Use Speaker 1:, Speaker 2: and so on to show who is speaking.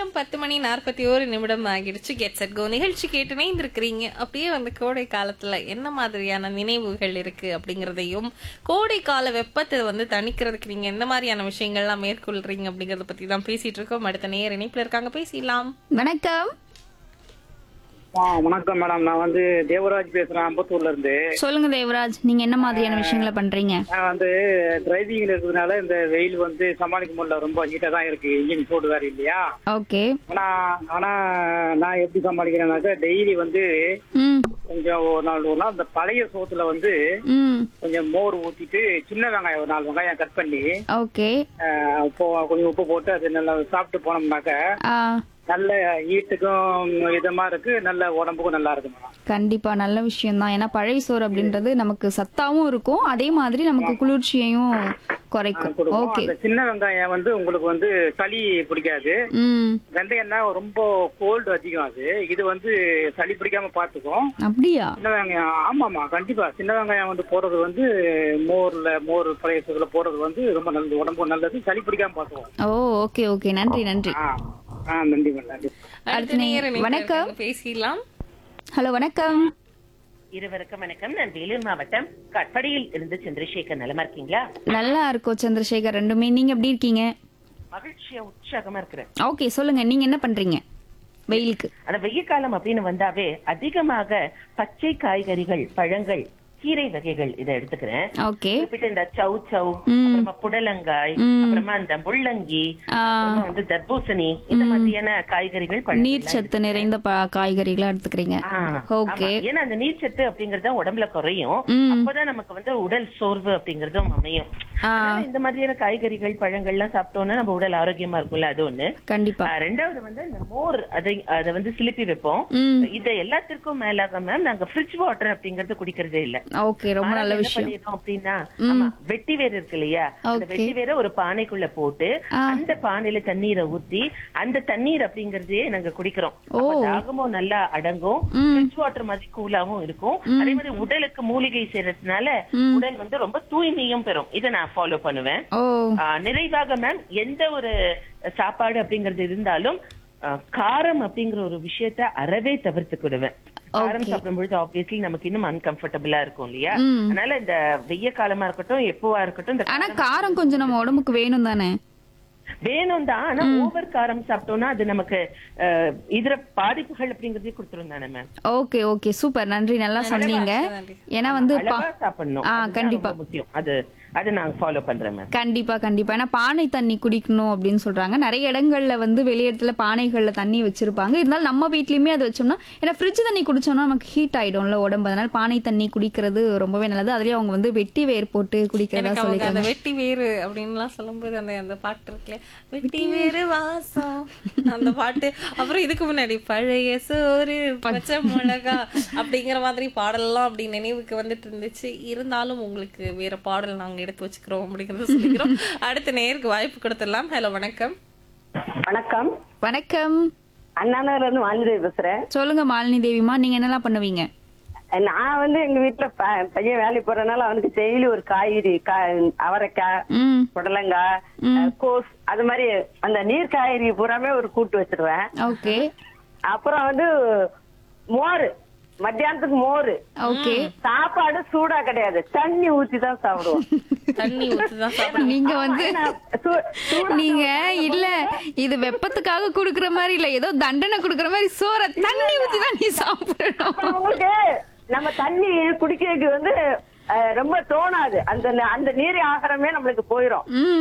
Speaker 1: நேரம் பத்து மணி நாற்பத்தி ஓரு நிமிடம் ஆகிடுச்சு கெட் செட் கோ நிகழ்ச்சி கேட்டு இணைந்திருக்கிறீங்க அப்படியே வந்து கோடை காலத்துல என்ன மாதிரியான நினைவுகள் இருக்கு அப்படிங்கறதையும் கோடை கால வெப்பத்தை வந்து தணிக்கிறதுக்கு நீங்க எந்த மாதிரியான விஷயங்கள்லாம் மேற்கொள்றீங்க அப்படிங்கறத பத்தி தான் பேசிட்டு இருக்கோம் அடுத்த நேர் இணைப்புல இருக்காங்க பேசிடலாம்
Speaker 2: வணக்கம்
Speaker 3: ஆ வணக்கம் மேடம் நான் வந்து தேவராஜ் பேசுறேன் அம்பத்தூர்ல இருந்து
Speaker 2: சொல்லுங்க தேவராஜ் நீங்க என்ன மாதிரியான விஷயங்களை பண்றீங்க
Speaker 3: நான் வந்து டிரைவிங்ல இருக்கிறதுனால இந்த வெயில் வந்து சமாளிக்க முடியல ரொம்ப ஹீட்டா தான் இருக்கு இன்ஜின் சூடு வேற இல்லையா
Speaker 2: ஓகே
Speaker 3: ஆனா ஆனா நான் எப்படி சமாளிக்கிறேன்னாக்கா டெய்லி வந்து
Speaker 2: ம்
Speaker 3: கொஞ்சம் ஒரு நாள் ஒரு நாள் இந்த பழைய சோத்துல வந்து
Speaker 2: ம்
Speaker 3: கொஞ்சம் மோர் ஊத்திட்டு சின்ன வெங்காயம் ஒரு நாலு வெங்காயம் கட் பண்ணி
Speaker 2: ஓகே
Speaker 3: ஆஹ், இப்போ கொஞ்சம் உப்பு போட்டு அது நல்லா சாப்பிட்டு போனோம்னாக்க
Speaker 2: ஆ
Speaker 3: நல்ல ஹீட்டுக்கும் இதமா இருக்கு நல்ல உடம்புக்கும் நல்லா இருக்கு மேடம்
Speaker 2: கண்டிப்பா நல்ல விஷயம் தான் ஏன்னா பழைய சோறு அப்படின்றது நமக்கு சத்தாவும் இருக்கும் அதே மாதிரி நமக்கு குளிர்ச்சியையும் குறைக்கும்
Speaker 3: கொடுக்கும்
Speaker 2: ஓகே
Speaker 3: அந்த சின்ன வெங்காயம் வந்து உங்களுக்கு வந்து சளி பிடிக்காது
Speaker 2: ம்
Speaker 3: வெந்தயம்னா ரொம்ப கோல்டு அதிகம் அது இது வந்து சளி பிடிக்காம பாத்துக்கும்
Speaker 2: அப்படியா
Speaker 3: சின்ன வெங்காயம் ஆமாமா கண்டிப்பா சின்ன வெங்காயம் வந்து போடுறது வந்து மோர்ல மோர் பழைய சோறுல போடுறது வந்து ரொம்ப நல்லது உடம்புக்கு நல்லது சளி பிடிக்காம பாத்துக்கும்
Speaker 2: ஓ ஓகே ஓகே நன்றி நன்றி
Speaker 3: ஆ ஆ நன்றி மேடம் நன்றி
Speaker 1: அடுத்த நேர் இணைப்புல
Speaker 2: வணக்கம்.
Speaker 1: இருக்காங்க, பேசிடலாம்
Speaker 2: ஹலோ வணக்கம்
Speaker 4: இருவருக்கும் வணக்கம் நான் வேலூர் மாவட்டம் கட்படியில் இருந்து சந்திரசேகர் நலமா இருக்கீங்களா
Speaker 2: நல்லா இருக்கோம் சந்திரசேகர் ரெண்டுமே நீங்க எப்படி இருக்கீங்க
Speaker 4: மகிழ்ச்சியா உற்சாகமா இருக்கிறேன்
Speaker 2: ஓகே சொல்லுங்க நீங்க என்ன பண்றீங்க வெயிலுக்கு
Speaker 4: ஆனா வெய்ய காலம் அப்படின்னு வந்தாவே அதிகமாக பச்சை காய்கறிகள் பழங்கள் கீரை வகைகள் இதை எடுத்துக்கிறேன்
Speaker 2: ஓகே
Speaker 4: குறிப்பிட்ட இந்த சௌ சௌ அப்புறமா புடலங்காய் அப்புறமா இந்த முள்ளங்கி
Speaker 2: ஆ,
Speaker 4: அப்புறமா வந்து தர்பூசணி இந்த மாதிரியான காய்கறிகள் பழங்கள்
Speaker 2: நீர் சத்து நிறைந்த ப- காய்கறிகளா எடுத்துக்கிறீங்க
Speaker 4: ஆ,
Speaker 2: ஓகே
Speaker 4: ஆமா. ஏன்னா அந்த நீர்ச்சத்து அப்படிங்கறது உடம்புல குறையும்
Speaker 2: ம்.
Speaker 4: அப்பதான் நமக்கு வந்து உடல் சோர்வு அப்படிங்கறதும் அமையும்
Speaker 2: ஆ.
Speaker 4: அதனால இந்த மாதிரியான காய்கறிகள் பழங்கள்லாம் சாப்பிட்டோம்னா நம்ம உடல் ஆரோக்கியமா இருக்கும்ல அது ஒண்ணு
Speaker 2: கண்டிப்பா
Speaker 4: ஆ, ரெண்டாவது வந்து இந்த மோர் அதை அதை வந்து சிலிப்பி வைப்போம்
Speaker 2: ம்
Speaker 4: இதை எல்லாத்திற்கும் மேலாக மேம் நாங்க ஃப்ரிட்ஜ் வாட்டர் அப்படிங்கறது குடிக்கிறதே இல்ல
Speaker 2: ஓகே ரொம்ப நல்ல
Speaker 4: மாறாக என்ன
Speaker 2: விஷயம்
Speaker 4: பண்ணிடுறோம் அப்படின்னா ஆமா வெட்டி வேர் இருக்கு இல்லையா அந்த
Speaker 2: Okay.
Speaker 4: வெட்டி வேரை ஒரு பானைக்குள்ள போட்டு
Speaker 2: ஆ.
Speaker 4: அந்த பானையில தண்ணீரை ஊத்தி அந்த தண்ணீர் அப்படிங்கறதே நாங்க குடிக்கிறோம்
Speaker 2: ஓ.
Speaker 4: அப்ப தாகமும் நல்லா அடங்கும் ஃப்ரிட்ஜ் வாட்டர் மாதிரி கூலாவும் இருக்கும் அதே மாதிரி உடலுக்கு மூலிகை செய்யறதுனால உடல் வந்து ரொம்ப தூய்மையும் பெறும் இதை நான் ஃபாலோ பண்ணுவேன்
Speaker 2: ஓ
Speaker 4: ஆ, நிறைவாக மேம் எந்த ஒரு சாப்பாடு அப்படிங்கறது இருந்தாலும் ஆ, காரம் அப்படிங்கிற ஒரு விஷயத்த அறவே தவிர்த்துக்கிடுவேன் காரம்
Speaker 2: Okay.
Speaker 4: சாப்பிடும் பொழுது ஆப்வியஸ்லி நமக்கு இன்னும் அன்கம்ஃபர்டபுளா இருக்கும் இல்லையா
Speaker 2: ம்.
Speaker 4: அதனால இந்த வெய்ய காலமா இருக்கட்டும் எப்பவா இருக்கட்டும் இந்த
Speaker 2: ஆனா காரம் கொஞ்சம் நம்ம உடம்புக்கு வேணும் தானே
Speaker 4: வேணும் தான் ஆனா ஓவர் காரம் சாப்பிட்டோம்னா அது நமக்கு அஹ், இதர பாதிப்புகள் அப்படிங்கறதே கொடுத்துரும் தானே மேம்
Speaker 2: ஓகே ஓகே சூப்பர் நன்றி நல்லா சொன்னீங்க ஏன்னா வந்து பா-
Speaker 4: அளவா சாப்பிடணும்
Speaker 2: ஆ,
Speaker 4: அதுதான்
Speaker 2: கண்டிப்பா.
Speaker 4: ரொம்ப முக்கியம் அது அது நான் ஃபாலோ பண்றேன் மேம்
Speaker 2: கண்டிப்பா கண்டிப்பா ஏன்னா பானை தண்ணி குடிக்கணும் அப்படின்னு சொல்றாங்க நிறைய இடங்கள்ல வந்து வெளியிடத்துல பானைகள்ல தண்ணி வச்சிருப்பாங்க இருந்தாலும் நம்ம வீட்லயுமே அதை வச்சோம்னா ஏன்னா ஃப்ரிட்ஜ் தண்ணி குடிச்சோம்னா நமக்கு ஹீட் ஆயிடும்ல உடம்பு அதனால பானை தண்ணி குடிக்கிறது ரொம்பவே நல்லது அதுலயும் அவங்க வந்து வெட்டி வேர் போட்டு குடிக்கிறதா
Speaker 1: எனக்கு அவங்க அந்த
Speaker 2: சொல்லிருக்காங்க
Speaker 1: வெட்டி வேறு அப்படின்லாம் சொல்லும்போது அந்த அந்த பாட்டு இருக்குல்ல வெட்டி வேறு வாசம் அந்த பாட்டு அப்புறம் இதுக்கு முன்னாடி பழைய சோறு பச்சை மிளகா அப்படிங்கிற மாதிரி பாடல்லாம் அப்படி நினைவுக்கு வந்துட்டு இருந்துச்சு இருந்தாலும் உங்களுக்கு வேற பாடல் நாங்க எடுத்து வச்சுக்கிறோம் அப்படிங்கறத சொல்லிக்கிறோம் அடுத்த நேருக்கு வாய்ப்பு கொடுத்துடலாம் ஹலோ வணக்கம்
Speaker 5: வணக்கம்
Speaker 2: வணக்கம்
Speaker 5: அண்ணாநகர்ல இருந்து வாலிதேவி பேசுறேன்
Speaker 2: சொல்லுங்க மாலினி தேவிமா நீங்க என்னெல்லாம் பண்ணுவீங்க
Speaker 5: நான் வந்து எங்க வீட்டுல ப- பையன் வேலைக்கு போறதுனால அவனுக்கு டெய்லி ஒரு காய்கறி கா- அவரைக்காய்
Speaker 2: ம்
Speaker 5: புடலங்காய் அஹ், கோஸ் அது மாதிரி அந்த நீர் காய்கறி பூராமே ஒரு கூட்டு வச்சிருவேன்
Speaker 2: ஓகே
Speaker 5: அப்புறம் வந்து மோர் மத்தியானத்துக்கு மோர்
Speaker 2: ஓகே
Speaker 5: சாப்பாடு சூடா கிடையாது தண்ணி ஊத்தி தான் சாப்பிடுவோம்
Speaker 1: தண்ணி ஊத்துதான் சாப்பிட
Speaker 2: நீங்க வந்து
Speaker 5: நான் சூ- சூடா
Speaker 2: நீங்க இல்ல இது வெப்பத்துக்காக குடுக்குற மாதிரி இல்ல ஏதோ தண்டனை குடுக்குற மாதிரி சோற தண்ணி ஊத்தி தான் நீ சாப்பிடணும்
Speaker 5: அப்புறம் உங்களுக்கு நம்ம தண்ணி குடிக்கிறதுக்கு வந்து அஹ், ரொம்ப தோணாது அந்த அந்த நீர் ஆகாரமே நம்மளுக்கு போயிரும்
Speaker 2: ம்